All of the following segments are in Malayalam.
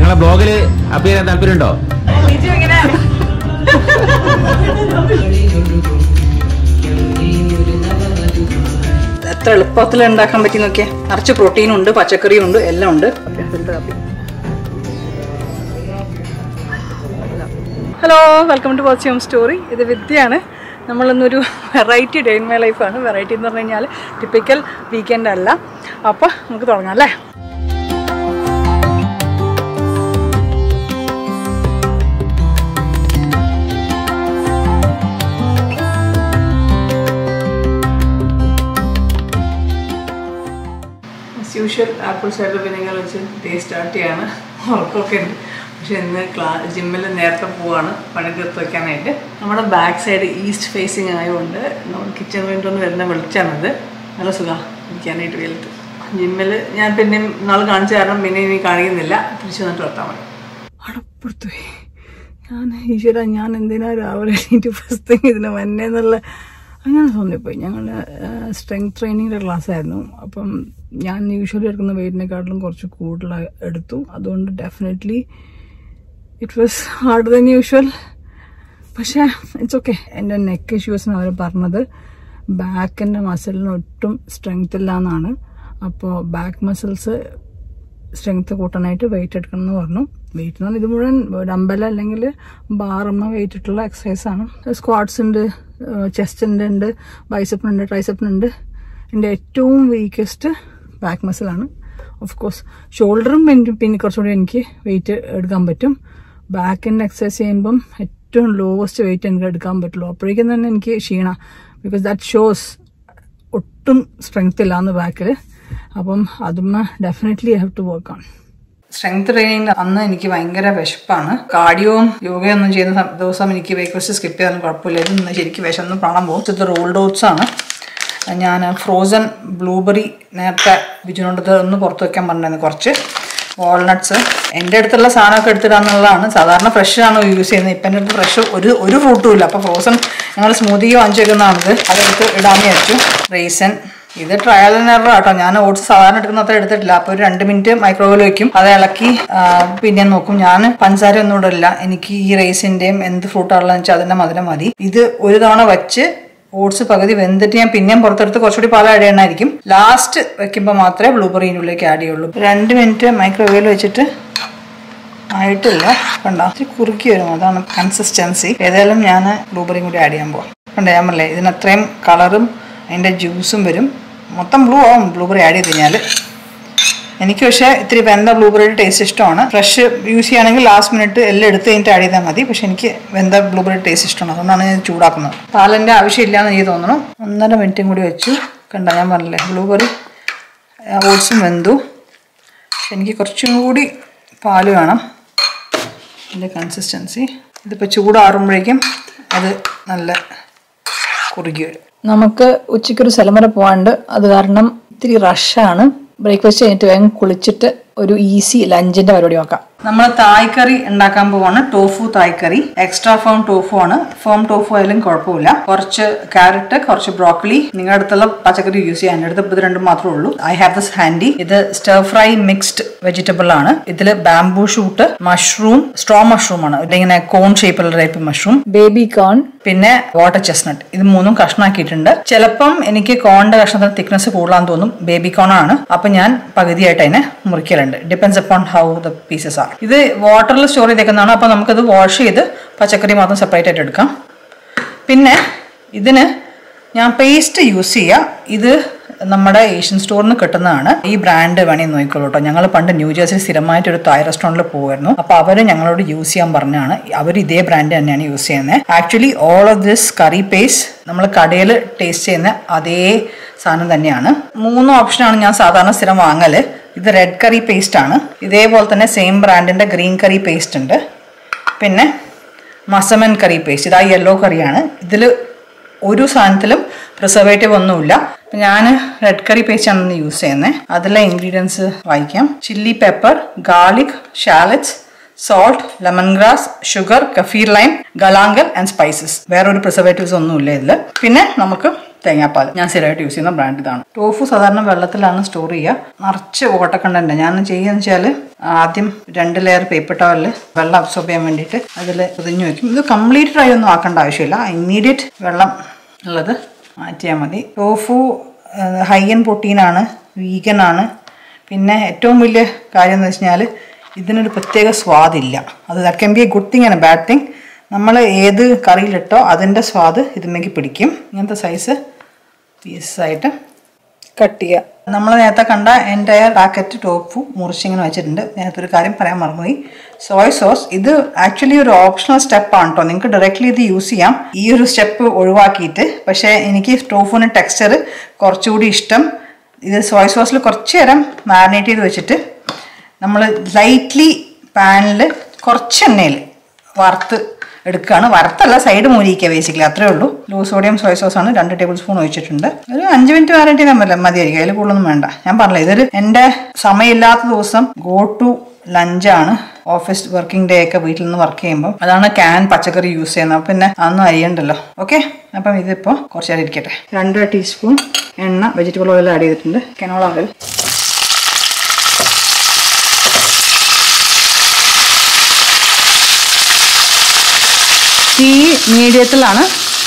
ഞങ്ങളെ ബ്ലോഗിൽ അപ്പിയർ ചെയ്യാൻ താല്പര്യമുണ്ടോ എത്ര എളുപ്പത്തിൽ ഉണ്ടാക്കാൻ പറ്റി നോക്കിയേ നിറച്ച് പ്രോട്ടീൻ ഉണ്ട് പച്ചക്കറിയും ഉണ്ട് എല്ലാം ഉണ്ട് ഓക്കേ, ഫിൽറ്റർ കാപ്പി hello welcome to watch home story ഇത് വിദ്യയാണ് നമ്മളിന്നൊരു വെറൈറ്റി ഡേ ഇൻ മൈ ലൈഫാണ് വെറൈറ്റി എന്ന് പറഞ്ഞു കഴിഞ്ഞാൽ ടിപ്പിക്കൽ വീക്കെൻഡ് അല്ല അപ്പോൾ നമുക്ക് തുടങ്ങാം അല്ലേ as usual apple cider vinegar വെച്ച് ഡേ സ്റ്റാർട്ട് ചെയ്യാണ് ഉറക്കമൊക്കെ ഉണ്ട് പക്ഷെ ഇന്ന് ക്ലാ ജിമ്മിൽ നേരത്തെ പോവാണ് പണി തീർത്ത് വയ്ക്കാനായിട്ട് നമ്മുടെ ബാക്ക് സൈഡ് ഈസ്റ്റ് ഫേസിങ് ആയതുകൊണ്ട് നമ്മൾ കിച്ചൺ വിൻഡോന്ന് വരുന്ന വെളിച്ചാണത് നല്ല സുഖമാണ് ഇരിക്കാനായിട്ട് വെയിലത്ത് ജിമ്മിൽ ഞാൻ പിന്നെയും നാൾ കാണിച്ചു കാരണം പിന്നെ ഇനി കാണിക്കുന്നില്ല തിരിച്ചു വന്നിട്ട് വർത്താൻ മതി അടപ്പുറത്തു ഞാൻ ഈശ്വര ഞാൻ എന്തിനാ രാവിലെ എണീറ്റ് ഫസ്റ്റ് തിങ് ഇതിന് വന്നേ എന്നുള്ള അങ്ങനെ തോന്നിപ്പോയി ഞങ്ങൾ സ്ട്രെങ്ത് ട്രെയിനിങ്ങിൻ്റെ ക്ലാസ് ആയിരുന്നു അപ്പം ഞാൻ യൂഷ്വലി എടുക്കുന്ന വെയിറ്റിനെക്കാട്ടിലും കുറച്ച് കൂടുതൽ എടുത്തു അതുകൊണ്ട് definitely it was hard than usual പക്ഷേ ഇറ്റ്സ് ഓക്കെ എൻ്റെ നെക്ക് ഇഷ്യൂസിന് അവർ പറഞ്ഞത് ബാക്കിൻ്റെ മസിലിന് ഒട്ടും സ്ട്രെങ്ത് ഇല്ല എന്നാണ് അപ്പോൾ ബാക്ക് മസിൽസ് സ്ട്രെങ്ത് കൂട്ടാനായിട്ട് വെയിറ്റ് എടുക്കണം എന്ന് പറഞ്ഞു വെയിറ്റ് എന്ന് പറഞ്ഞാൽ ഇത് മുഴുവൻ ഡമ്പൽ അല്ലെങ്കിൽ ബാറമ്മ വെയിറ്റ് ഇട്ടുള്ള എക്സസൈസ് ആണ് സ്ക്വാഡ്സ് ഉണ്ട് ചെസ്റ്റിൻ്റെ ഉണ്ട് ബൈസപ്പിനുണ്ട് ട്രൈസപ്പിനുണ്ട് എൻ്റെ ഏറ്റവും വീക്കസ്റ്റ് ബാക്ക് മസിലാണ് ഓഫ് കോഴ്സ് ഷോൾഡറും പിന്നെ പിന്നെ കുറച്ചുകൂടി എനിക്ക് വെയിറ്റ് എടുക്കാൻ പറ്റും ബാക്കിൻ്റെ എക്സസൈസ് ചെയ്യുമ്പം ഏറ്റവും ലോവസ്റ്റ് വെയിറ്റ് എനിക്ക് എടുക്കാൻ പറ്റുള്ളൂ അപ്പോഴേക്കും തന്നെ എനിക്ക് ക്ഷീണ ബിക്കോസ് ദാറ്റ് ഷോസ് ഒട്ടും സ്ട്രെങ്ത് ഇല്ല എന്ന് ബാക്കിൽ അപ്പം അതുമ്മ definitely have to work on strength training അന്ന് എനിക്ക് ഭയങ്കര വിശപ്പാണ് കാർഡിയോവും യോഗയൊന്നും ചെയ്യുന്ന സം- ദിവസം എനിക്ക് ബ്രേക്ക്ഫാസ്റ്റ് സ്കിപ്പ് ചെയ്താലും കുഴപ്പമില്ല ഇത് ഇന്ന് ശരിക്കും വിശന്ന് പ്രാണം പോകും ഇത് റോൾഡ് ഓട്സ് ആണ് ഞാൻ ഫ്രോസൺ ബ്ലൂബെറി നേരത്തെ ബിജുനോണ്ടത് ഒന്ന് പുറത്ത് വെക്കാൻ പറഞ്ഞിരുന്നു കുറച്ച് വാൾനട്ട്സ് എൻ്റെ അടുത്തുള്ള സാധനമൊക്കെ എടുത്തിടാന്നുള്ളതാണ് സാധാരണ ഫ്രഷ് ആണ് യൂസ് ചെയ്യുന്നത് ഇപ്പം എൻ്റെ അടുത്ത് ഫ്രഷ് ഒരു ഒരു ഫ്രൂട്ടും ഇല്ല അപ്പോൾ ഫ്രോസൺ ഞങ്ങൾ സ്മൂതിയോ വാങ്ങിച്ചു വെക്കുന്നതാണിത് അതെടുത്ത് ഇടാമെന്ന് വിചാരിച്ചു റേസൻ ഇത് ട്രയൽ ആൻഡ് എറർ ആട്ടോ ഞാൻ ഓട്സ് സാധാരണ എടുക്കുന്ന അത്ര എടുത്തിട്ടില്ല അപ്പോൾ ഒരു രണ്ട് മിനിറ്റ് മൈക്രോവേവ് വെക്കും അത് ഇളക്കി ആ, പിന്നെ നോക്കും ഞാൻ പഞ്ചസാര ഒന്നും ഇടില്ല എനിക്ക് ഈ റൈസിന്റെയും എന്ത് ഫ്രൂട്ടാണെന്ന് വെച്ചാൽ അതിന്റെ മധുരം മതി ഇത് ഒരു തവണ വെച്ച് ഓട്സ് പകുതി വെന്തിട്ട് ഞാൻ പിന്നെയും പുറത്തെടുത്ത് കുറച്ചുകൂടി പാൽ ആഡ് ചെയ്യണമായിരിക്കും ലാസ്റ്റ് വെക്കുമ്പോൾ മാത്രമേ ബ്ലൂബെറിൻ്റെ ഉള്ളിലേക്ക് ആഡ് ചെയ്യുള്ളൂ രണ്ട് മിനിറ്റ് മൈക്രോവേവിൽ വെച്ചിട്ട് ആയിട്ടില്ല കണ്ടോ ഇച്ചിരി കുറുക്കി വരും അതാണ് കൺസിസ്റ്റൻസി ഏതായാലും ഞാൻ ബ്ലൂബെറിയും കൂടി ആഡ് ചെയ്യാൻ പോവാം കണ്ടോ ഞാൻ പറഞ്ഞില്ലേ ഇതിന് അത്രയും കളറും അതിൻ്റെ ജ്യൂസും വരും മൊത്തം ബ്ലൂ ആവും ബ്ലൂബെറി ആഡ് ചെയ്ത് കഴിഞ്ഞാൽ എനിക്ക് പക്ഷേ ഇത്തിരി വെന്ത ബ്ലൂബെറിയുടെ ടേസ്റ്റ് ഇഷ്ടമാണ് ഫ്രഷ് യൂസ് ചെയ്യുകയാണെങ്കിൽ ലാസ്റ്റ് മിനിറ്റ് എല്ലാം എടുത്ത് കഴിഞ്ഞിട്ട് ആഡ് ചെയ്താൽ മതി പക്ഷെ എനിക്ക് വെന്ത ബ്ലൂബെറി ടേസ്റ്റ് ഇഷ്ടമാണ് അതുകൊണ്ടാണ് ഞാൻ ചൂടാക്കുന്നത് പാലിൻ്റെ ആവശ്യമില്ല എന്ന് എനിക്ക് തോന്നുന്നു ഒന്നര മിനിറ്റും കൂടി വെച്ചു കണ്ട ഞാൻ പറഞ്ഞില്ലേ ബ്ലൂബെറി ഓട്സും വെന്തു പക്ഷെ എനിക്ക് കുറച്ചും കൂടി പാല് വേണം ഇതിൻ്റെ കൺസിസ്റ്റൻസി ഇതിപ്പോൾ ചൂടാറുമ്പോഴേക്കും അത് നല്ല കുറുകി വരും നമുക്ക് ഉച്ചയ്ക്കൊരു സ്ഥലം വരെ പോകാണ്ട് അത് കാരണം ഇത്തിരി റഷാണ് ബ്രേക്ക്ഫാസ്റ്റ് കഴിഞ്ഞിട്ട് വേഗം കുളിച്ചിട്ട് ഒരു ഈസി ലഞ്ചിന്റെ പരിപാടി നോക്കാം നമ്മൾ തായ്ക്കറി ഉണ്ടാക്കാൻ പോവാണ് tofu Thai curry extra firm tofu ആണ് ഫേം ടോഫു ആയാലും കുഴപ്പമില്ല കുറച്ച് ക്യാരറ്റ് കുറച്ച് ബ്രോക്കലി നിങ്ങളുടെ അടുത്തുള്ള പച്ചക്കറി യൂസ് ചെയ്യാൻ എൻ്റെ അടുത്ത് ഇപ്പോൾ ഇത് രണ്ടും മാത്രമേ ഉള്ളൂ ഐ ഹാവ് ദിസ് ഹാൻഡി ഇത് സ്റ്റർ ഫ്രൈ മിക്സ്ഡ് വെജിറ്റബിൾ ആണ് ഇതിൽ bamboo shoot mushroom straw mushroom ആണ് ഇതിങ്ങനെ കോൺ ഷേപ്പുള്ള ടൈപ്പ് മഷ്റൂം ബേബി കോൺ പിന്നെ വാട്ടർ ചെസ്നട്ട് ഇത് മൂന്നും കഷ്ണാക്കിയിട്ടുണ്ട് ചിലപ്പം എനിക്ക് കോണിന്റെ കഷ്ണത്തിന് തിക്നെസ് കൂടുതലാന്ന് തോന്നും ബേബി കോൺ ആണ് അപ്പൊ ഞാൻ പകുതിയായിട്ട് അതിനെ മുറിക്കലുണ്ട് depends upon how the pieces are ഇത് വാട്ടറിൽ സ്റ്റോർ ചെയ്തേക്കുന്നതാണ് അപ്പൊ നമുക്കത് വാഷ് ചെയ്ത് പച്ചക്കറി മാത്രം സെപ്പറേറ്റ് ആയിട്ട് എടുക്കാം പിന്നെ ഇതിന് ഞാൻ പേസ്റ്റ് യൂസ് ചെയ്യുക ഇത് നമ്മുടെ ഏഷ്യൻ സ്റ്റോറിൽ നിന്ന് കിട്ടുന്നതാണ് ഈ ബ്രാൻഡ് വേണമെങ്കിൽ നോക്കിക്കോളൂ കേട്ടോ ഞങ്ങൾ പണ്ട് ന്യൂജേഴ്സി സ്ഥിരമായിട്ട് ഒരു തായ് റെസ്റ്റോറൻറ്റിൽ പോകുമായിരുന്നു അപ്പോൾ അവർ ഞങ്ങളോട് യൂസ് ചെയ്യാൻ പറഞ്ഞാണ് അവർ ഇതേ ബ്രാൻഡ് തന്നെയാണ് യൂസ് ചെയ്യുന്നത് actually all of this curry paste നമ്മൾ കടയിൽ ടേസ്റ്റ് ചെയ്യുന്ന അതേ സാധനം തന്നെയാണ് മൂന്ന് ഓപ്ഷനാണ് ഞാൻ സാധാരണ സ്ഥിരം വാങ്ങല് ഇത് റെഡ് കറി പേസ്റ്റ് ആണ് ഇതേപോലെ തന്നെ സെയിം ബ്രാൻഡിന്റെ ഗ്രീൻ കറി പേസ്റ്റ് ഉണ്ട് പിന്നെ മസമൻ കറി പേസ്റ്റ് ഇതാ യെല്ലോ കറിയാണ് ഇതിൽ ഒരു സാധനത്തിലും പ്രിസർവേറ്റീവ് ഒന്നുമില്ല ഞാൻ റെഡ് കറി പേസ്റ്റ് ആണ് യൂസ് ചെയ്യുന്നത് അതിലെ ഇൻഗ്രീഡിയൻസ് വായിക്കാം chilli pepper garlic shallots salt lemongrass sugar kaffir lime galangal and spices വേറെ ഒരു പ്രിസർവേറ്റീവ്സ് ഒന്നുമില്ല ഇതിൽ പിന്നെ നമുക്ക് തേങ്ങാപ്പാൽ ഞാൻ സ്ഥിരമായിട്ട് യൂസ് ചെയ്യുന്ന ബ്രാൻഡ് ഇതാണ് ടോഫു സാധാരണ വെള്ളത്തിലാണ് സ്റ്റോർ ചെയ്യുക നിറച്ച് വാട്ടർ കണ്ടന്റ് ഞാൻ ചെയ്യുക വെച്ചാൽ ആദ്യം രണ്ട് ലെയർ പേപ്പർ ടവലിൽ വെള്ളം അബ്സോർബ് ചെയ്യാൻ വേണ്ടിയിട്ട് അതിൽ പൊതിഞ്ഞു വെക്കും ഇത് കംപ്ലീറ്റ് ഡ്രൈ ഒന്നും ആക്കേണ്ട ആവശ്യമില്ല ഇമ്മീഡിയറ്റ് വെള്ളം ഉള്ളത് മാറ്റിയാൽ മതി ടോഫു ഹൈ എൻ പ്രോട്ടീനാണ് വീഗനാണ് പിന്നെ ഏറ്റവും വലിയ കാര്യം എന്ന് വെച്ച് കഴിഞ്ഞാൽ ഇതിനൊരു പ്രത്യേക സ്വാദില്ല അത് that can be a good thing and bad thing നമ്മൾ ഏത് കറിയിലിട്ടോ അതിൻ്റെ സ്വാദ് ഇതിലേക്ക് പിടിക്കും ഇങ്ങനത്തെ സൈസ് പീസായിട്ട് കട്ട് ചെയ്യുക നമ്മൾ നേരത്തെ കണ്ട എൻ്റെ പാക്കറ്റ് ടോപ്പു മുറിച്ചിങ്ങനെ വെച്ചിട്ടുണ്ട് നേരത്തെ ഒരു കാര്യം പറയാൻ മറന്നുപോയി സോയ് സോസ് ഇത് ആക്ച്വലി ഒരു ഓപ്ഷണൽ സ്റ്റെപ്പാണ് കേട്ടോ നിങ്ങൾക്ക് ഡയറക്റ്റ്ലി ഇത് യൂസ് ചെയ്യാം ഈ ഒരു സ്റ്റെപ്പ് ഒഴിവാക്കിയിട്ട് പക്ഷേ എനിക്ക് ടോഫുവിന് ടെക്സ്ചർ കുറച്ചുകൂടി ഇഷ്ടം ഇത് സോയ് സോസിൽ കുറച്ച് നേരം മാരിനേറ്റ് ചെയ്ത് വെച്ചിട്ട് നമ്മൾ ലൈറ്റ്ലി പാനിൽ കുറച്ച് എണ്ണയിൽ വറുത്ത് എടുക്കുകയാണ് വറുത്തല്ല സൈഡ് മൂരിക്കുക ബേസിക്കലി അത്രേ ഉള്ളൂ ലോ സോഡിയം സോയ സോസ് ആണ് രണ്ട് ടേബിൾ സ്പൂൺ ഒഴിച്ചിട്ടുണ്ട് ഒരു അഞ്ച് മിനിറ്റ് വാറണ്ടി നമ്പർ മതിയായിരിക്കും അതിൽ കൂടുതലൊന്നും വേണ്ട ഞാൻ പറഞ്ഞില്ല ഇതൊരു എൻ്റെ സമയമില്ലാത്ത ദിവസം ഗോ ടു ലഞ്ചാണ് ഓഫീസ് വർക്കിംഗ് ഡേ ഒക്കെ വീട്ടിൽ നിന്ന് വർക്ക് ചെയ്യുമ്പോൾ അതാണ് ക്യാൻ പച്ചക്കറി യൂസ് ചെയ്യുന്നത് അപ്പം പിന്നെ അതൊന്നും അരിയണ്ടല്ലോ ഓക്കെ അപ്പം ഇതിപ്പോൾ കുറച്ച് നേരം ഇരിക്കട്ടെ രണ്ട് ടീസ്പൂൺ എണ്ണ വെജിറ്റബിൾ ഓയിൽ ആഡ് ചെയ്തിട്ടുണ്ട് കെനോള ഓയിൽ തീ മീഡിയത്തിലാണ്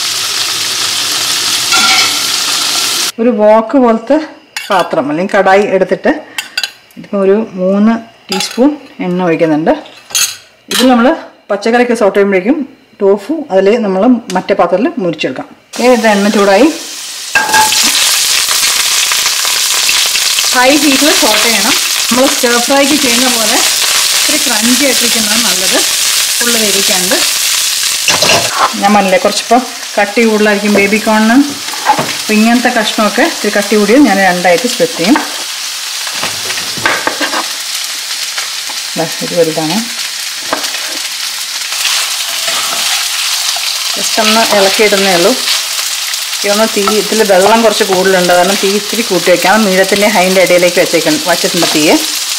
ഒരു വോക്ക് പോലത്തെ പാത്രം അല്ലെങ്കിൽ കടായി എടുത്തിട്ട് ഇതിപ്പോൾ ഒരു മൂന്ന് ടീസ്പൂൺ എണ്ണ ഒഴിക്കുന്നുണ്ട് ഇതിൽ നമ്മൾ പച്ചക്കറിയൊക്കെ സോട്ട് ചെയ്യുമ്പോഴേക്കും ടോഫു അതിൽ നമ്മൾ മറ്റേ പാത്രത്തിൽ മുരിച്ചെടുക്കാം ഏത് എണ്ണ ചൂടായി ഹൈ ഹീറ്റിൽ സോട്ട് ചെയ്യണം നമ്മൾ സ്റ്റർ ഫ്രൈക്ക് ചെയ്യുന്ന പോലെ ഇത്തിരി ക്രഞ്ചി ആയിട്ടിരിക്കുന്നതാണ് നല്ലത് ഫുള്ള് വേവിക്കാണ്ട് ഞാൻ പറഞ്ഞില്ലേ കുറച്ചിപ്പോൾ കട്ടി കൂടുതലായിരിക്കും ബേബി കോണിന് അപ്പോൾ ഇങ്ങനത്തെ കഷ്ണമൊക്കെ ഇത്തിരി കട്ടി കൂടിയത് ഞാൻ രണ്ടായിട്ട് സ്പ്ലിറ്റ് ചെയ്യും ദാ ഇത് വലുതാണ് ജസ്റ്റ് ഒന്ന് ഇളക്കിയിടുന്നേ ഉള്ളൂ ഒന്ന് തീ ഇതിൽ വെള്ളം കുറച്ച് കൂടുതലുണ്ട് കാരണം തീ ഇത്തിരി കൂട്ടി വയ്ക്കാം മീനത്തിൻ്റെ ഹൈൻ്റെ ഇടയിലേക്ക് വെച്ചേക്ക വച്ചിട്ടുണ്ട് തീയെ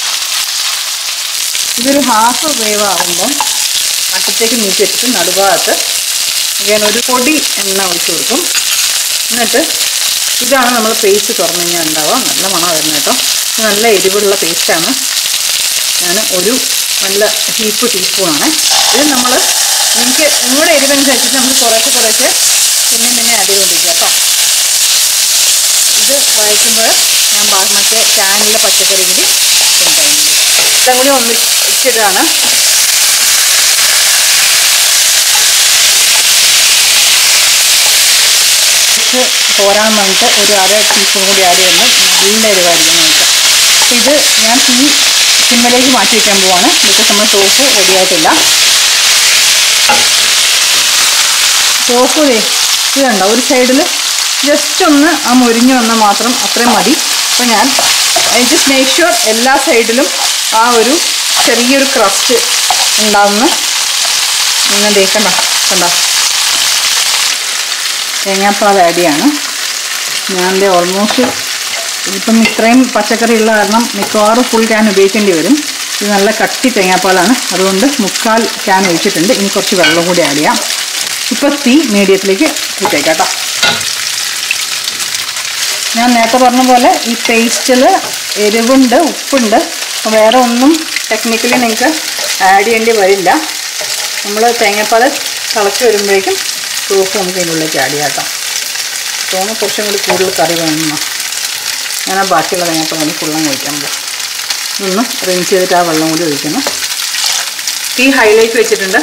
ഇതൊരു ഹാഫ് വേവ് ആകുമ്പം അറ്റത്തേക്ക് നീക്കി വെച്ചിട്ട് നടുഭാഗത്ത് ഞാൻ ഒരു പൊടി എണ്ണ ഒഴിച്ചു കൊടുക്കും എന്നിട്ട് ഇതാണ് നമ്മൾ പേസ്റ്റ് തുറന്നു കഴിഞ്ഞാൽ ഉണ്ടാവുക നല്ല മണം വരുന്നത് കേട്ടോ ഇത് നല്ല എരിവുള്ള പേസ്റ്റാണ് ഞാൻ ഒരു നല്ല ഹീപ്പ് ടീസ്പൂണാണ് ഇത് നമ്മൾ നിങ്ങൾക്ക് നിങ്ങളുടെ എരിവനുസരിച്ചിട്ട് നമുക്ക് കുറേശ്ശെ കുറേശ്ശെ പിന്നെ പിന്നെ ആഡ് ചെയ്തുകൊണ്ടിരിക്കുക കേട്ടോ ഇത് വഴറ്റുമ്പോൾ ഞാൻ ബാ- മറ്റേ ക്യാനിലെ പച്ചക്കറി കൂടി കൊണ്ടുപോകുന്നത് ഇതും കൂടി ഒന്നിച്ചിട്ടാണ് കുറച്ച് പോരാൻ വേണ്ടിയിട്ട് ഒരു അര ടീസ്പൂൺ കൂടി ആഡ് ചെയ്യുന്നത് നല്ല എരിവായിരിക്കും നമുക്ക് അപ്പോൾ ഇത് ഞാൻ തീ സിമ്മിലേക്ക് മാറ്റി വയ്ക്കാൻ പോവാണ് ബിക്കോസ് നമ്മൾ ടോഫ് റെഡിയായിട്ടില്ല ടോഫ് ദേ ഇത് കണ്ട ഒരു സൈഡിൽ ജസ്റ്റ് ഒന്ന് ആ മുരിഞ്ഞ് വന്നാൽ മാത്രം അത്രയും മതി അപ്പോൾ ഞാൻ ജസ്റ്റ് മേക്ക് ഷുവർ എല്ലാ സൈഡിലും ആ ഒരു ചെറിയൊരു ക്രസ്റ്റ് ഉണ്ടാവുന്ന ഇങ്ങനെ തേക്കണ്ട കണ്ടോ തേങ്ങാപ്പാൽ ആഡ് ചെയ്യാണ് ഞാൻ ദേ ഓൾമോസ്റ്റ് ഇപ്പം ഇത്രയും പച്ചക്കറി ഉള്ള കാരണം മിക്കവാറും ഫുൾ ക്യാൻ ഉപയോഗിക്കേണ്ടി വരും ഇത് നല്ല കട്ടി തേങ്ങാപ്പാലാണ് അതുകൊണ്ട് മുക്കാൽ ക്യാൻ ഒഴിച്ചിട്ടുണ്ട് ഇനി കുറച്ച് വെള്ളം കൂടി ആഡ് ചെയ്യാം ഇപ്പോൾ തീ മീഡിയത്തിലേക്ക് കൂട്ടേക്കാം കേട്ടോ ഞാൻ നേരത്തെ പറഞ്ഞ പോലെ ഈ പേസ്റ്റിൽ എരിവുണ്ട് ഉപ്പുണ്ട് അപ്പോൾ വേറെ ഒന്നും ടെക്നിക്കലി നിങ്ങൾക്ക് ആഡ് ചെയ്യേണ്ടി വരില്ല നമ്മൾ തേങ്ങാപ്പാൽ തിളച്ച് വരുമ്പോഴേക്കും ടോഫ് നമുക്ക് ഇതിനുള്ളിലേക്ക് ആഡ് ചെയ്യാം കേട്ടോ തോന്നുന്നു കുറച്ചും കൂടി കൂടുതൽ കറി വേണമെന്നോ ഞാൻ ആ ബാക്കിയുള്ള തേങ്ങാപ്പാൽ ഒന്ന് ഫുള്ളും ഒഴിക്കാൻ പോകും ഒന്ന് റിൻസ് ചെയ്തിട്ട് ആ വെള്ളം കൂടി ഒഴിക്കണം തീ ഹൈലൈറ്റ് വെച്ചിട്ടുണ്ട്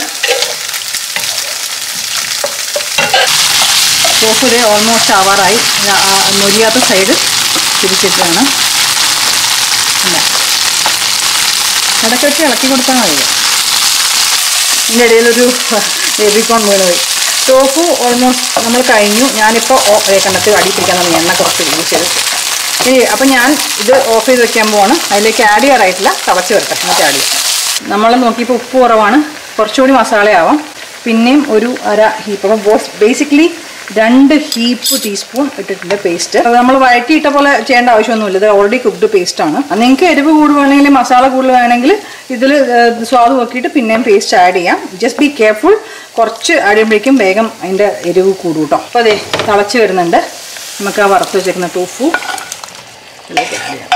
ടോഫ് ഇതേ ഓൾമോസ്റ്റ് ആവാറായി ഞാൻ ആ മൊരിയാത്ത സൈഡ് തിരിച്ചിട്ടാണ് അല്ല ഇടയ്ക്കൊക്കെ ഇളക്കി കൊടുത്താൽ മതി ഇതിൻ്റെ ഇടയിലൊരു ബേബിക്കോൺ വീണ് പോയി ടോഫു ഓൾമോസ്റ്റ് നമ്മൾ കഴിഞ്ഞു ഞാനിപ്പോൾ കണ്ടത്തിൽ അടി പിടിക്കാനാണ് എണ്ണ കുറച്ച് യൂസ് ചെയ്ത് ഇനി അപ്പം ഞാൻ ഇത് ഓഫ് ചെയ്ത് വെക്കാൻ പോവാണ് അതിലേക്ക് ആഡ് ചെയ്യാറായിട്ടില്ല തിളച്ച് വരട്ടെ എന്നിട്ട് ആഡ് ചെയ്യാം നമ്മൾ നോക്കിയപ്പോൾ ഉപ്പ് കുറവാണ് കുറച്ചുകൂടി മസാലയാവാം പിന്നെയും ഒരു അര ഹീപ്പ് അപ്പം ബോസ് ബേസിക്കലി രണ്ട് ഹീപ്പ് ടീസ്പൂൺ ഇട്ടിട്ടുണ്ട് പേസ്റ്റ് നമ്മൾ വഴറ്റിയിട്ട പോലെ ചെയ്യേണ്ട ആവശ്യമൊന്നുമില്ല ഇത് ഓൾറെഡി കുക്ക്ഡ് പേസ്റ്റ് ആണ് നിങ്ങൾക്ക് എരിവ് കൂടുവാണെങ്കിൽ മസാല കൂടുതൽ വേണമെങ്കിൽ ഇതിൽ സ്വാദ് നോക്കിയിട്ട് പിന്നെയും പേസ്റ്റ് ആഡ് ചെയ്യാം ജസ്റ്റ് ബി കെയർഫുൾ കുറച്ച് ആഡ് ചെയ്യുമ്പോഴേക്കും വേഗം അതിൻ്റെ എരിവ് കൂടും കേട്ടോ അപ്പോൾ അതെ തിളച്ച് വരുന്നുണ്ട് നമുക്ക് ആ വറുത്ത് വെച്ചേക്കുന്ന ടോഫു ഇതിലേക്ക് ആഡ് ചെയ്യാം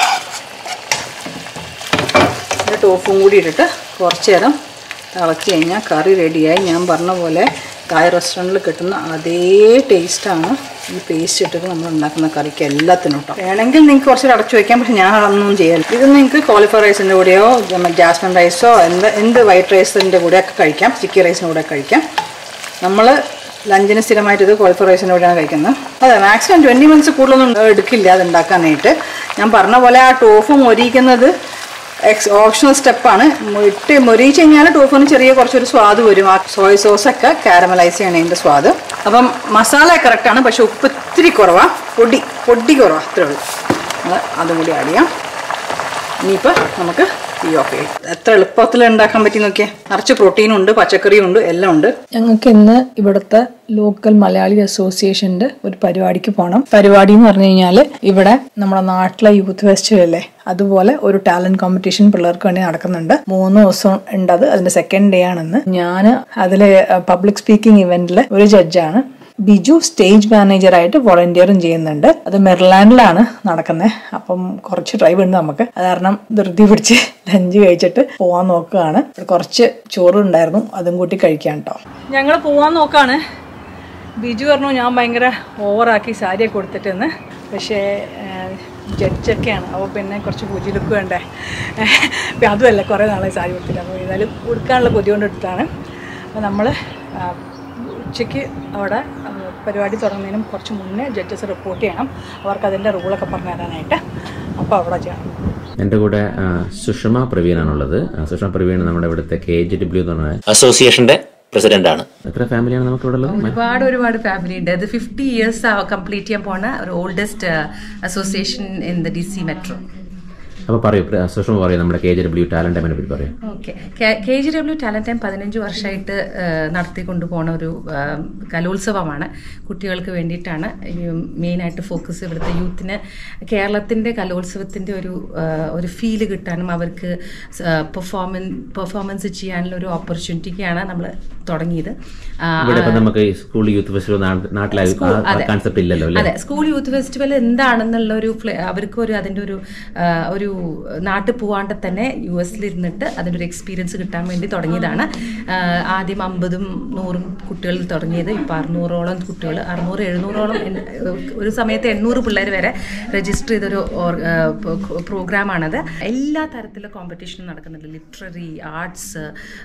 ഇത് ടോഫും കൂടി ഇട്ടിട്ട് കുറച്ച് നേരം തിളച്ച് കഴിഞ്ഞാൽ കറി റെഡിയായി ഞാൻ പറഞ്ഞ പോലെ തായ് റെസ്റ്റോറൻറ്റിൽ കിട്ടുന്ന അതേ ടേസ്റ്റാണ് ഈ പേസ്റ്റ് ഇട്ടിട്ട് നമ്മൾ ഉണ്ടാക്കുന്ന കറിക്ക് എല്ലാത്തിനും കേട്ടോ വേണമെങ്കിൽ നിങ്ങൾക്ക് കുറച്ച് അടച്ചു വയ്ക്കാം പക്ഷെ ഞാൻ അതൊന്നും ചെയ്യല്ല ഇത് നിങ്ങൾക്ക് കോളിഫ്ലവർ റൈസിൻ്റെ കൂടെയോ ജാസ്മിൻ റൈസോ എന്ത് എന്ത് വൈറ്റ് റൈസിൻ്റെ കൂടെയൊക്കെ കഴിക്കാം ചിക്കി റൈസിൻ്റെ കൂടെ കഴിക്കാം നമ്മൾ ലഞ്ചിന് സ്ഥിരമായിട്ട് ഇത് കോളിഫ്ലവർ റൈസിൻ്റെ കൂടെയാണ് കഴിക്കുന്നത് അതെ മാക്സിമം ട്വൻറ്റി മിനിറ്റ്സ് കൂടുതലൊന്നും എടുക്കില്ല അത് ഉണ്ടാക്കാനായിട്ട് ഞാൻ പറഞ്ഞ പോലെ ആ ടോഫ് മൊരിക്കുന്നത് എക്സ് ഓപ്ഷണൽ സ്റ്റെപ്പാണ് ഇട്ട് മൊരിച്ച് കഴിഞ്ഞാൽ ടോഫിന് ചെറിയ കുറച്ചൊരു സ്വാദ് വരും ആ സോയ സോസൊക്കെ കാരമലൈസ് ചെയ്യണതിൻ്റെ സ്വാദ് അപ്പം മസാല കറക്റ്റാണ് പക്ഷെ ഉപ്പ് ഇത്തിരി കുറവാണ് പൊടി പൊടി കുറവാണ് അത്രേ ഉള്ളൂ നമ്മൾ അതും കൂടി ആഡ് ചെയ്യാം ഇനിയിപ്പോൾ നമുക്ക് ഈ ഓക്കെ എത്ര എളുപ്പത്തിൽ ഉണ്ടാക്കാൻ പറ്റി നോക്കിയേ നിറച്ച് പ്രോട്ടീനും ഉണ്ട് പച്ചക്കറിയും ഉണ്ട് എല്ലാം ഉണ്ട് ഞങ്ങൾക്ക് ഇന്ന് ഇവിടുത്തെ ലോക്കൽ മലയാളി അസോസിയേഷന്റെ ഒരു പരിപാടിക്ക് പോകണം പരിപാടി എന്ന് പറഞ്ഞു കഴിഞ്ഞാൽ ഇവിടെ നമ്മുടെ നാട്ടിലെ യൂത്ത് ഫെസ്റ്റിവൽ അല്ലേ അതുപോലെ ഒരു ടാലന്റ് കോമ്പറ്റീഷൻ പിള്ളേർക്ക് വേണ്ടി നടക്കുന്നുണ്ട് മൂന്ന് ദിവസം ഉണ്ട് അത് അതിന്റെ സെക്കൻഡ് ഡേ ആണെന്ന് ഞാൻ അതിലെ പബ്ലിക് സ്പീക്കിംഗ് ഇവന്റിലെ ഒരു ജഡ്ജാണ് ബിജു സ്റ്റേജ് മാനേജറായിട്ട് വോളണ്ടിയറും ചെയ്യുന്നുണ്ട് അത് മെറിലാൻഡിലാണ് നടക്കുന്നത് അപ്പം കുറച്ച് ഡ്രൈവ് ഉണ്ട് നമുക്ക് അത് കാരണം ധൃതി പിടിച്ച് ലഞ്ച് കഴിച്ചിട്ട് പോവാൻ നോക്കുകയാണ് ഇവിടെ കുറച്ച് ചോറ് ഉണ്ടായിരുന്നു അതും കൂട്ടി കഴിക്കാം കേട്ടോ ഞങ്ങൾ പോവാൻ നോക്കാണ് ബിജു പറഞ്ഞു ഞാൻ ഭയങ്കര ഓവറാക്കി സാരിയൊക്കെ കൊടുത്തിട്ടെന്ന് പക്ഷേ ജഡ്ജൊക്കെയാണ് അപ്പോൾ പിന്നെ കുറച്ച് പൂജ ലുക്ക് വേണ്ടേ അപ്പം അതുമല്ല കുറേ നാളെ സാരി കൊടുത്തില്ല അപ്പോൾ ഏതായാലും ഉടുക്കാനുള്ള കൊതി കൊണ്ട് എടുത്താണ് അപ്പോൾ നമ്മൾ ഉച്ചയ്ക്ക് അവിടെ ആ, പരിപാടി തുടങ്ങുന്നതിനും കുറച്ച് മുന്നേ ജഡ്ജസ് റിപ്പോർട്ട് ചെയ്യണം അവർക്ക് അതിൻ്റെ റൂളൊക്കെ പറഞ്ഞു തരാനായിട്ട് അപ്പോൾ അവിടെ ചെയ്യണം എൻ്റെ കൂടെ ആ, സുഷമ പ്രവീണാണുള്ളത് ആ, സുഷമ പ്രവീൺ നമ്മുടെ ഇവിടുത്തെ കെ ജി ഡബ്ല്യു എന്ന് പറഞ്ഞ അസോസിയേഷന്റെ പ്രസിഡന്റ് ആണ് എത്ര ഫാമിലിയാണ് നമുക്ക് ഇവിടെ ഉള്ളത് ഒരുപാട് ഒരുപാട് ഫാമിലി ഉണ്ട് ഇത് ഫിഫ്റ്റി ഇയേഴ്സ് കംപ്ലീറ്റ് ചെയ്യാൻ പോണ ഒരു oldest association in the D C metro അപ്പോൾ പറയൂ പ്ര- സുഷമ പറയൂ നമ്മുടെ K G W talent time പറ്റി പറയൂ okay K G W talent time പതിനഞ്ച് വർഷമായിട്ട് നടത്തിക്കൊണ്ടു പോണ ഒരു ആ, കലോത്സവമാണ് കുട്ടികൾക്ക് വേണ്ടിയിട്ടാണ് മെയിനായിട്ട് ഫോക്കസ് ഇവിടുത്തെ യൂത്തിന് കേരളത്തിൻ്റെ കലോത്സവത്തിൻ്റെ ഒരു ആ, ഒരു ഫീല് കിട്ടാനും അവർക്ക് പെർഫോമൻ പെർഫോമൻസ് ചെയ്യാനുള്ള ഒരു ഓപ്പർച്യൂണിറ്റിക്കാണ് നമ്മൾ തുടങ്ങിയത് ആ, ഇവിടെ ഇപ്പൊ നമുക്ക് ഈ സ്കൂൾ യൂത്ത് ഫെസ്റ്റിവൽ നാട്ടിലായി കൺസെപ്റ്റ് ഇല്ലല്ലോ അല്ലേ അതെ സ്കൂൾ യൂത്ത് ഫെസ്റ്റിവൽ എന്താണെന്നുള്ള ഒരു ഫ്ല- അവർക്ക് ഒരു അതിൻ്റെ ഒരു ആ, ഒരു നാട്ടിൽ പോവാണ്ട് തന്നെ യു എസിൽ ഇരുന്നിട്ട് അതിൻ്റെ ഒരു എക്സ്പീരിയൻസ് കിട്ടാൻ വേണ്ടി തുടങ്ങിയതാണ് ആ, ആദ്യം അമ്പതും നൂറും കുട്ടികൾ തുടങ്ങിയത് ഇപ്പോൾ അറുന്നൂറോളം കുട്ടികൾ അറുന്നൂറ് എഴുന്നൂറോളം എൻ- ഒരു സമയത്ത് എണ്ണൂറ് പിള്ളേർ വരെ രജിസ്റ്റർ ചെയ്തൊരു പ്രോഗ്രാമാണത് എല്ലാ തരത്തിലുള്ള കോമ്പറ്റീഷനും നടക്കുന്നുണ്ട് literary arts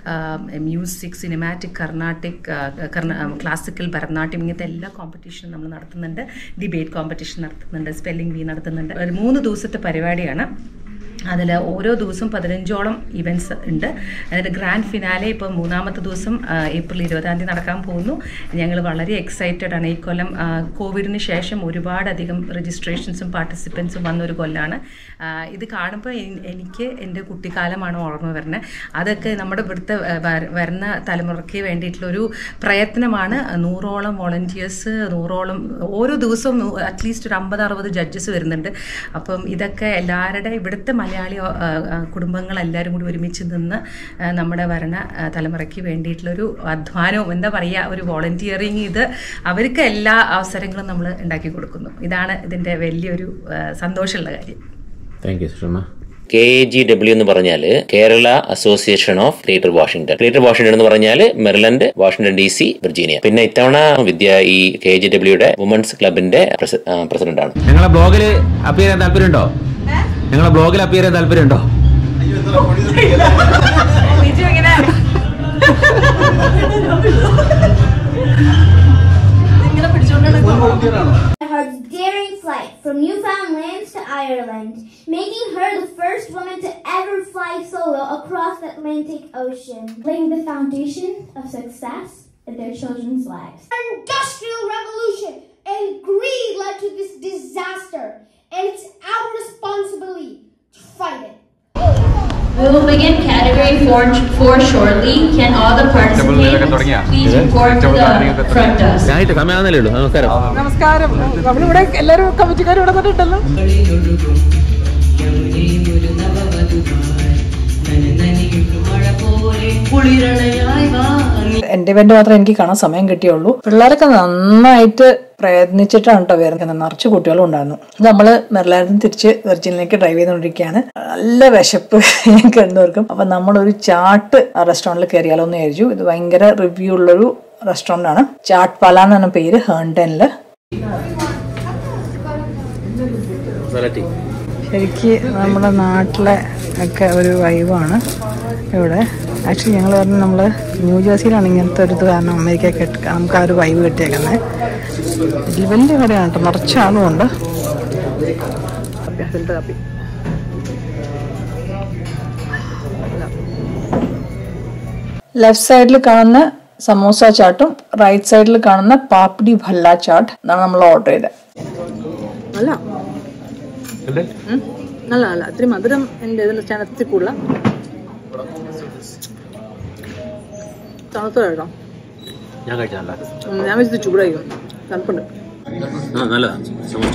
music cinematic Carnatic classical Bharatanatyam ഇങ്ങനത്തെ എല്ലാ കോമ്പറ്റീഷനും നമ്മൾ നടത്തുന്നുണ്ട് ഡിബേറ്റ് കോമ്പറ്റീഷൻ നടത്തുന്നുണ്ട് സ്പെല്ലിംഗ് ബി നടത്തുന്നുണ്ട് ഒരു മൂന്ന് ദിവസത്തെ പരിപാടിയാണ് അതിൽ ഓരോ ദിവസവും പതിനഞ്ചോളം ഇവൻറ്റ്സ് ഉണ്ട് അതിൻ്റെ ഗ്രാൻഡ് ഫിനാലെ ഇപ്പോൾ മൂന്നാമത്തെ ദിവസം ആ, ഏപ്രിൽ ഇരുപതാം തീയതി നടക്കാൻ പോകുന്നു ഞങ്ങൾ വളരെ എക്സൈറ്റഡ് ആണ് ഈ കൊല്ലം ആ, കോവിഡിന് ശേഷം ഒരുപാടധികം രജിസ്ട്രേഷൻസും പാർട്ടിസിപ്പൻസും വന്ന ഒരു കൊല്ലാണ് ആ, ഇത് കാണുമ്പോൾ എൻ- എനിക്ക് എൻ്റെ കുട്ടിക്കാലമാണ് ഓർമ്മ വരുന്നത് അതൊക്കെ നമ്മുടെ ഇവിടുത്തെ ആ, വര- വരുന്ന തലമുറയ്ക്ക് വേണ്ടിയിട്ടുള്ളൊരു പ്രയത്നമാണ് നൂറോളം വോളണ്ടിയേഴ്സ് നൂറോളം ഓരോ ദിവസവും അറ്റ്ലീസ്റ്റ് ഒരു അമ്പത് അറുപത് ജഡ്ജസ് വരുന്നുണ്ട് അപ്പം ഇതൊക്കെ എല്ലാവരുടെ ഇവിടുത്തെ മലയാളി ആ, ആ, കുടുംബങ്ങളെല്ലാവരും കൂടി ഒരുമിച്ച് നിന്ന് ആ, നമ്മുടെ ഭരണ ആ, തലമുറയ്ക്ക് വേണ്ടിയിട്ടുള്ളൊരു അധ്വാനവും എന്താ പറയുക ഒരു വോളണ്ടിയറിങ് ഇത് അവർക്ക് എല്ലാ അവസരങ്ങളും നമ്മൾ ഉണ്ടാക്കി കൊടുക്കുന്നു ഇതാണ് ഇതിൻ്റെ വലിയൊരു ആ, സന്തോഷമുള്ള കാര്യം thank you Sushama K G W എന്ന് പറഞ്ഞാൽ Kerala association of greater Washington greater Washington എന്ന് പറഞ്ഞാൽ Maryland Washington D C Virginia പിന്നെ ഇത്തവണ വിദ്യ ഈ കെ ജി ഡബ്ല്യുടെ വുമൻസ് ക്ലബിന്റെ പ്രസിഡന്റ് ആണ് ഞങ്ങളെ ബ്ലോഗിൽ അപ്പിയർ ചെയ്യാൻ താല്പര്യമുണ്ടോ ഞങ്ങളെ ബ്ലോഗിൽ അപ്പിയർ ചെയ്യാൻ താല്പര്യമുണ്ടോ her daring flight from Newfoundland to Ireland, making her the first woman to ever fly solo across the Atlantic Ocean, laying the foundation of success in their children's lives. industrial revolution and greed led to this disaster, and it's our responsibility to fight it. We will begin category four, four shortly. Can all the participants please report to the front desk? ആയിട്ട് സമയാന്നല്ലേ ഉള്ളൂ നമസ്കാരം നമസ്കാരം നമ്മളിവിടെ എല്ലാവരും കമ്മിറ്റിക്കാരും ഇവിടെ തന്നിട്ടല്ലോ എന്റെ ഇവന്റ് മാത്രമേ എനിക്ക് കാണാൻ സമയം കിട്ടിയുള്ളൂ പിള്ളേരൊക്കെ നന്നായിട്ട് പ്രയത്നിച്ചിട്ടാണ് കേട്ടോ വരുന്നത് നിറച്ച് കുട്ടികളും ഉണ്ടായിരുന്നു നമ്മള് മെറിലാൻഡിൽ നിന്ന് തിരിച്ച് വെർജിനിലേക്ക് ഡ്രൈവ് ചെയ്തുകൊണ്ടിരിക്കുകയാണ് നല്ല വിശപ്പ് ഞങ്ങൾക്ക് രണ്ടുപേർക്കും അപ്പൊ നമ്മളൊരു ചാട്ട് റെസ്റ്റോറൻറ്റിൽ കയറിയാലോ എന്ന് വിചാരിച്ചു ഇത് ഭയങ്കര റിവ്യൂ ഉള്ളൊരു റെസ്റ്റോറൻ്റ് ആണ് ചാട്ട് പാല എന്നാണ് പേര് ഹേൺടനില് ശരിക്ക് നമ്മുടെ നാട്ടിലെ ഒക്കെ ഒരു വൈവാണ് ഇവിടെ ആക്ച്വലി ഞങ്ങൾ പറഞ്ഞു നമ്മൾ ന്യൂ ജേഴ്സിയിലാണ് ഇങ്ങനത്തെ ഒരു ഇത് കാരണം അമേരിക്കയൊക്കെ ഇട്ട് നമുക്ക് ആ ഒരു വൈവ് കിട്ടിയേക്കുന്നത് വലിയ കടയാണ് കേട്ടോ നിറച്ച ആളുമുണ്ട് ഫിൽറ്റർ കാപ്പി ലെഫ്റ്റ് സൈഡിൽ കാണുന്ന സമോസ ചാട്ടും റൈറ്റ് സൈഡിൽ കാണുന്ന പാപ്പിടി ഭല്ല ചാട്ട് എന്നാണ് നമ്മൾ ഓർഡർ ചെയ്തത് അല്ല ഉം. നല്ല അല്ല ഇത്തിരി മധുരം എൻ്റെ ഇതിൽ ചനത്തി കൂടുതല തണുത്ത കേട്ടോ ഞാൻ കഴിച്ചതല്ല ഉം, ഞാൻ വെച്ചത് ചൂടായിരിക്കും തണുപ്പുണ്ട് ആ നല്ലതാ സമോസ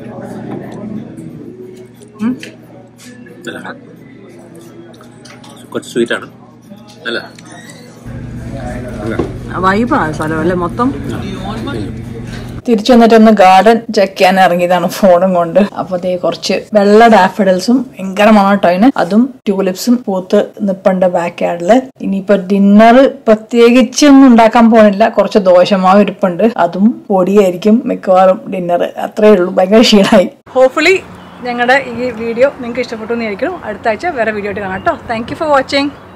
നല്ല കുറച്ച് സ്വീറ്റ് ആണ് നല്ല വൈബാണ് സ്ഥലം അല്ലേ മൊത്തം തിരിച്ചു വന്നിട്ടൊന്ന് ഗാർഡൻ ചെക്ക് ചെയ്യാൻ ഇറങ്ങിയതാണ് ഫോണും കൊണ്ട് അപ്പൊ ദേ കുറച്ച് വെള്ള ഡാഫഡിൽസും ഭയങ്കര മണട്ടോ അതിന് അതും ട്യൂലിപ്സും പൂത്ത് നിപ്പുണ്ട് ബാക്ക് യാർഡില് ഇനിയിപ്പോ ഡിന്നർ പ്രത്യേകിച്ചൊന്നും ഉണ്ടാക്കാൻ പോണില്ല കുറച്ച് ദോശമാവ് ഇരിപ്പുണ്ട് അതും പൊടിയായിരിക്കും മിക്കവാറും ഡിന്നർ അത്രേ ഉള്ളൂ ഭയങ്കര ക്ഷീണമായി ഹോപ്പ്ഫുള്ളി ഞങ്ങളുടെ ഈ വീഡിയോ നിങ്ങൾക്ക് ഇഷ്ടപ്പെട്ടു എന്ന് വിചാരിക്കുന്നു അടുത്ത ആഴ്ച വേറെ വീഡിയോ ആയിട്ട് കാണാം കേട്ടോ താങ്ക് യു ഫോർ വാച്ചിങ്